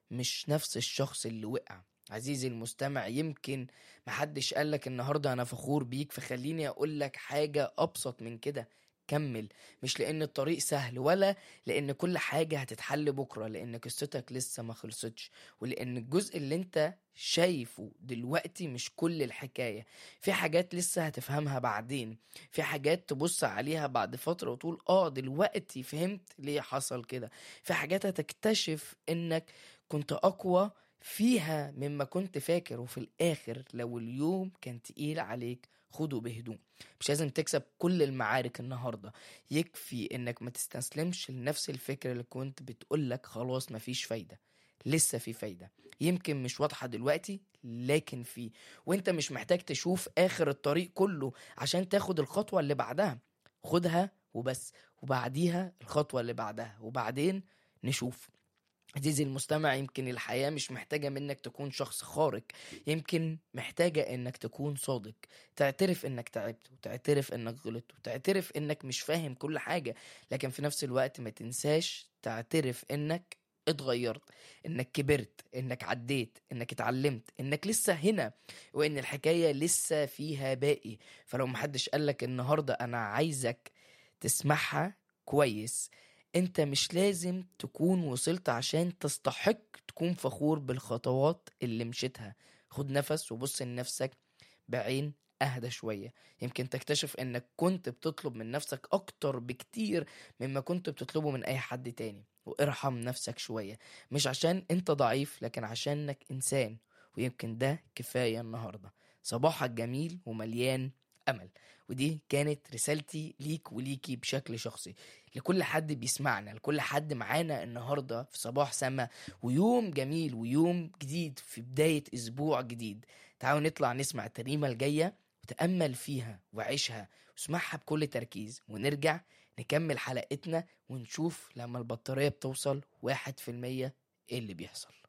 مش نفس الشخص اللي وقع عزيزي المستمع يمكن محدش قالك النهاردة أنا فخور بيك فخليني أقولك حاجة أبسط من كده كمل مش لأن الطريق سهل ولا لأن كل حاجة هتتحل بكرة لأن قصتك لسه ما خلصتش ولأن الجزء اللي انت شايفه دلوقتي مش كل الحكاية في حاجات لسه هتفهمها بعدين في حاجات تبص عليها بعد فترة وتقول اه دلوقتي فهمت ليه حصل كده في حاجات هتكتشف انك كنت اقوى فيها مما كنت فاكر وفي الاخر لو اليوم كان تقيل عليك خده بهدوء مش لازم تكسب كل المعارك النهاردة يكفي انك ما تستسلمش لنفس الفكرة اللي كنت بتقولك خلاص مفيش فايدة لسه في فايدة يمكن مش واضحة دلوقتي لكن في وانت مش محتاج تشوف اخر الطريق كله عشان تاخد الخطوة اللي بعدها خدها وبس وبعديها الخطوة اللي بعدها وبعدين نشوف عزيزي المستمع يمكن الحياة مش محتاجة منك تكون شخص خارق يمكن محتاجة انك تكون صادق تعترف انك تعبت وتعترف انك غلطت وتعترف انك مش فاهم كل حاجة لكن في نفس الوقت ما تنساش تعترف انك اتغيرت انك كبرت انك عديت انك اتعلمت انك لسه هنا وان الحكاية لسه فيها باقي فلو محدش قالك النهاردة انا عايزك تسمعها كويس انت مش لازم تكون وصلت عشان تستحق تكون فخور بالخطوات اللي مشيتها خد نفس وبص لنفسك بعين اهدى شوية يمكن تكتشف انك كنت بتطلب من نفسك اكتر بكتير مما كنت بتطلبه من اي حد تاني وارحم نفسك شوية مش عشان انت ضعيف لكن عشانك انسان ويمكن ده كفاية النهاردة صباحك جميل ومليان امل ودي كانت رسالتي ليك وليكي بشكل شخصي لكل حد بيسمعنا لكل حد معانا النهارده في صباح سما ويوم جميل ويوم جديد في بدايه اسبوع جديد تعالوا نطلع نسمع التريمه الجايه وتامل فيها وعيشها واسمعها بكل تركيز ونرجع نكمل حلقتنا ونشوف لما البطاريه بتوصل واحد في المية ايه اللي بيحصل